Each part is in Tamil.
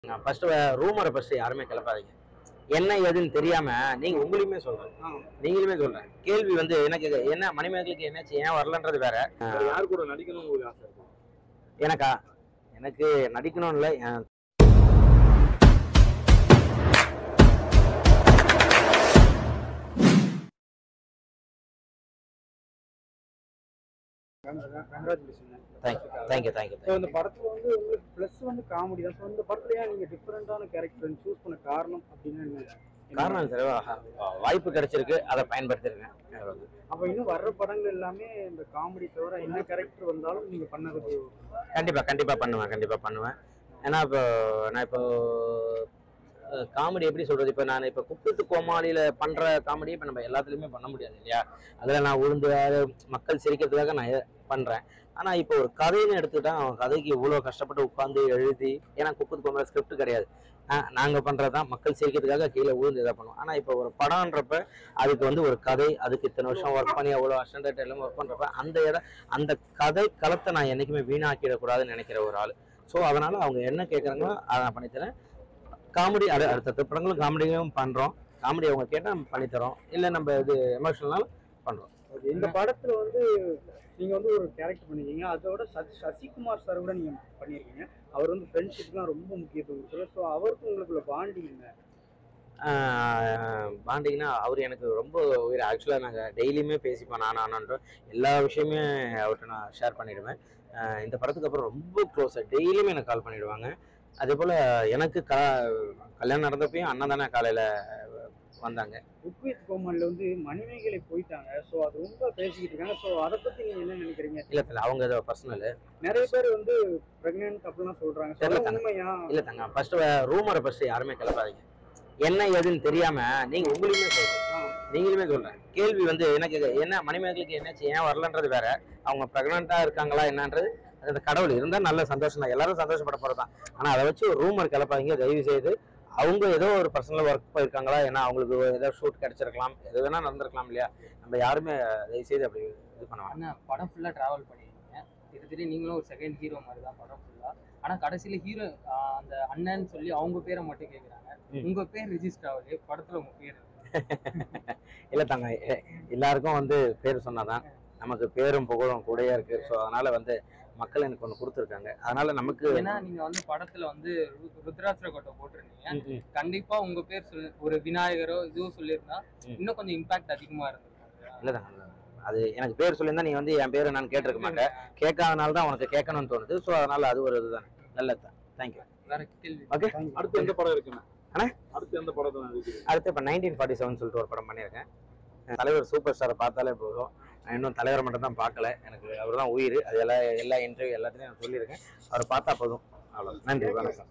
ஃபர்ஸ்ட் ரூமரை ஃபர்ஸ்ட் யாருமே கிளப்பாதீங்க என்ன ஏதுன்னு தெரியாம நீங்க உங்களையுமே சொல்றேன் நீங்களுமே சொல்றேன் கேள்வி வந்து எனக்கு என்ன மணிமேகலுக்கு என்னாச்சு ஏன் வரலன்றது வேற வேற யார் கூட நடிக்கணும்னு உங்களுக்கு ஆசை இருக்கும் எனக்கா எனக்கு நடிக்கணும்னு இல்லை என் தேங்க்யூ தேங்க்யூ தேங்க்யூ ஸோ இந்த படத்துல வந்து உங்களுக்கு ப்ளஸ் வந்து காமெடி தான் ஸோ இந்த படத்துல ஏன் நீங்க டிஃப்ரெண்டான கேரக்டர் சூஸ் பண்ண காரணம் அப்படின்னு என்ன? காரணம் சார் வாய்ப்பு கிடைச்சிருக்கு அதை பயன்படுத்திருக்கேன் அவ்வளவுதான். அப்ப இன்னும் வர்ற படங்கள் எல்லாமே இந்த காமெடி தவிர என்ன கேரக்டர் வந்தாலும் நீங்க பண்ணதுக்கு கண்டிப்பா கண்டிப்பா பண்ணுவேன் கண்டிப்பா பண்ணுவேன் ஏன்னா இப்போ நான் இப்போ காமெடி எப்படி சொல்றது இப்போ நான் இப்போ குப்பத்து கோமாளியில பண்ற காமெடியை இப்போ நம்ம எல்லாத்துலயுமே பண்ண முடியாது இல்லையா அதில் நான் உளுந்து அது மக்கள் சிரிக்கிறதுக்காக நான் எ- பண்றேன் ஆனா இப்போ ஒரு கதைன்னு எடுத்துக்கிட்டா அவன் கதைக்கு இவ்வளோ கஷ்டப்பட்டு உட்காந்து எழுதி ஏன்னா குப்பத்து கோமாளி ஸ்கிரிப்ட் கிடையாது ஆஹ் நாங்க பண்றதுதான் மக்கள் சிரிக்கிறதுக்காக கீழே உழுந்து இதை பண்ணுவோம் ஆனா இப்போ ஒரு படம்ன்றப்ப அதுக்கு வந்து ஒரு கதை அதுக்கு இத்தனை வருஷம் ஒர்க் பண்ணி அவ்வளோ அஸ்டண்டர்ட் எல்லாம் ஒர்க் பண்றப்ப அந்த இடம் அந்த கதை களத்தை நான் என்னைக்குமே வீணாக்கிடக்கூடாதுன்னு நினைக்கிற ஒரு ஆள் ஸோ அதனால அவங்க என்ன கேட்குறாங்களோ அதை நான் பண்ணித்தரேன் காமெடி அடு அடுத்த படங்களும் காமெடியும் பண்றோம் காமெடி அவங்க கேட்டால் நம்ம பண்ணித்தரோம் இல்லை நம்ம இது எமோஷனல்னாலும் பண்றோம் இந்த படத்துல வந்து நீங்க வந்து ஒரு கேரக்டர் பண்ணிருக்கீங்க அதோட சசி சசிகுமார் சார் கூட நீங்க பண்ணியிருக்கீங்க அவர் வந்து ஃப்ரெண்ட்ஷிப்லாம் ரொம்ப முக்கியத்துவம் கொடுக்குறாரு ஸோ அவருக்கு உங்களுக்குள்ள பாண்டிங் என்ன பாண்டிங்கன்னா அவர் எனக்கு ரொம்ப உயிர் ஆக்சுவலாக நாங்கள் டெய்லியுமே பேசிப்போம் நான் ஆனான்ற எல்லா விஷயமே அவர்கிட்ட நான் ஷேர் பண்ணிடுவேன் ஆஹ் இந்த படத்துக்கு அப்புறம் ரொம்ப க்ளோஸ் டெய்லியுமே எனக்கு கால் பண்ணிடுவாங்க அதே போல் எனக்கு க கல்யாணம் நடந்தப்பையும் அண்ணன் தானே காலையில் வந்தாங்க புக் வித் கோமாளில் வந்து மணிமேகலை போயிட்டாங்க ஸோ அது ரொம்ப பேசிக்கிட்டு இருக்காங்க ஸோ அதை பத்தி நீங்க என்ன நினைக்கிறீங்க இல்லை இல்லை அவங்க ஏதோ பர்சனல் நிறைய பேர் வந்து பிரெக்னென்ட் அப்படிலாம் சொல்றாங்க So, தெரியல அது தாங்க. உண்மையா இல்லை தங்க ஃபர்ஸ்ட் ரூமரை ஃபர்ஸ்ட் யாருமே கிளப்பாதீங்க என்ன ஏதுன்னு தெரியாம நீங்க உங்களையுமே சொல்றேன் ஆ. நீங்களுமே சொல்றேன் கேள்வி வந்து எனக்கு என்ன மணிமேகலுக்கு என்னாச்சு ஏன் வரலன்றது வேற அவங்க ப்ரெக்னெண்டா இருக்காங்களா என்னன்றது அது அந்த கடவுள் இருந்தா நல்ல சந்தோஷம் தான் எல்லாரும் சந்தோஷப்பட போறதுதான் ஆனா அதை வச்சு ஒரு ரூமர் கிளப்பாதீங்க தயவு செய்து அவங்க ஏதோ ஒரு பர்சனல் ஒர்க் போயிருக்காங்களா ஏன்னா அவங்களுக்கு ஏதோ ஷூட் கிடைச்சிருக்கலாம் எது வேணா நடந்திருக்கலாம் இல்லையா நம்ம யாருமே தயவு செய்து அப்படி இது பண்ண வேணாம். ஆனால் படம் ஃபுல்லாக ட்ராவல் பண்ணியிருக்கீங்க கிட்டத்தட்ட நீங்களும் ஒரு செகண்ட் ஹீரோ மாதிரி தான் படம் ஃபுல்லாக ஆனால் கடைசியில் ஹீரோ அந்த அண்ணன்னு சொல்லி அவங்க பேரை மட்டும் கேட்குறாங்க ம். உங்கள் பேர் ரிஜிஸ்டர் ஆகுது படத்தில் உங்கள் பேர் இருக்கு. இல்ல தாங்க எ- எல்லாருக்கும் வந்து பேர் சொன்னாதான் நமக்கு பேரும் புகழும் கூடயே இருக்கு ஸோ அதனால வந்து மக்கள் எனக்கு ஒன்று கொடுத்துருக்காங்க அதனால நமக்கு ஏன்னா நீங்கள் வந்து படத்தில் வந்து ரு- ருத்ராட்சர கோட்டை போட்டிருந்தீங்க ம், ம். கண்டிப்பாக உங்கள் பேர் சொல்லி ஒரு விநாயகரோ இதுவும் சொல்லியிருந்தா ம். இன்னும் கொஞ்சம் இம்பாக்ட் அதிகமாக இருந்திருக்கும் இல்லதாங்க அது எனக்கு பேர் சொல்லியிருந்தா நீ வந்து என் பேரை நான் கேட்டிருக்க மாட்டேன் கேட்காதனால தான் உனக்கு கேட்கணும்னு தோணுது ஸோ அதனால அது ஒரு இதுதான் நல்லது தான் தேங்க்யூ வேற கேள்வி ஓகே அடுத்து எந்த படம் இருக்குண்ணா அண்ணா? அடுத்து எந்த படத்தை நடிக்கிறீங்க அடுத்து இப்போ நைன்டீன் ஃபார்ட்டி செவன் சொல்லிட்டு ஒரு படம் பண்ணியிருக்கேன் தலைவர் சூப்பர் ஸ்டாரை பார்த்தாலே போதும் நான் இன்னும் தலைவரை மட்டும் தான் பார்க்கல எனக்கு அவர் தான் உயிர் அது எல்லா எல்லா இன்டர்வியூ எல்லாத்தையும் நான் சொல்லியிருக்கேன் அவரை பார்த்தா போதும் அவ்வளோ நன்றி வணக்கம்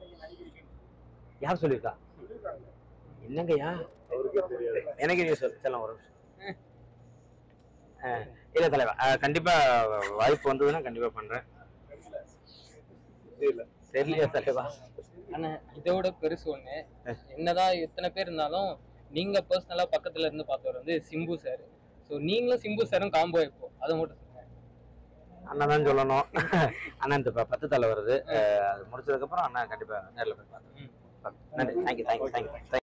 யார் சொல்லியிருக்கா என்னங்கய்யா அவருக்கே தெரியாது எனக்கு நீ சொல் செல்லம் ஒரு நிமிஷம் அஹ், இல்ல தலைவா அஹ், கண்டிப்பா வாய்ப்பு வந்ததுன்னா கண்டிப்பா பண்றேன் தெரியல தெரியலையா தலைவா ஆனா இதோட பெருசு ஒண்ணு என்னதான் எத்தனை பேர் இருந்தாலும் நீங்க பர்சனலா பக்கத்துல இருந்து பார்த்தவர் வந்து சிம்பு சார் ஸோ நீங்களும் சிம்பு சாரும் காம்போ இப்போ அதை மட்டும் சொல்லுங்க அண்ணா தான் சொல்லணும் அண்ணா இந்த ப- பத்து தலை வருது அஹ், அது முடிச்சதுக்கு அப்புறம் அண்ணா கண்டிப்பா நேர்ல போய் பார்த்துருவேன் நன்றி தேங்க்யூ தேங்க்யூ தேங்க்யூ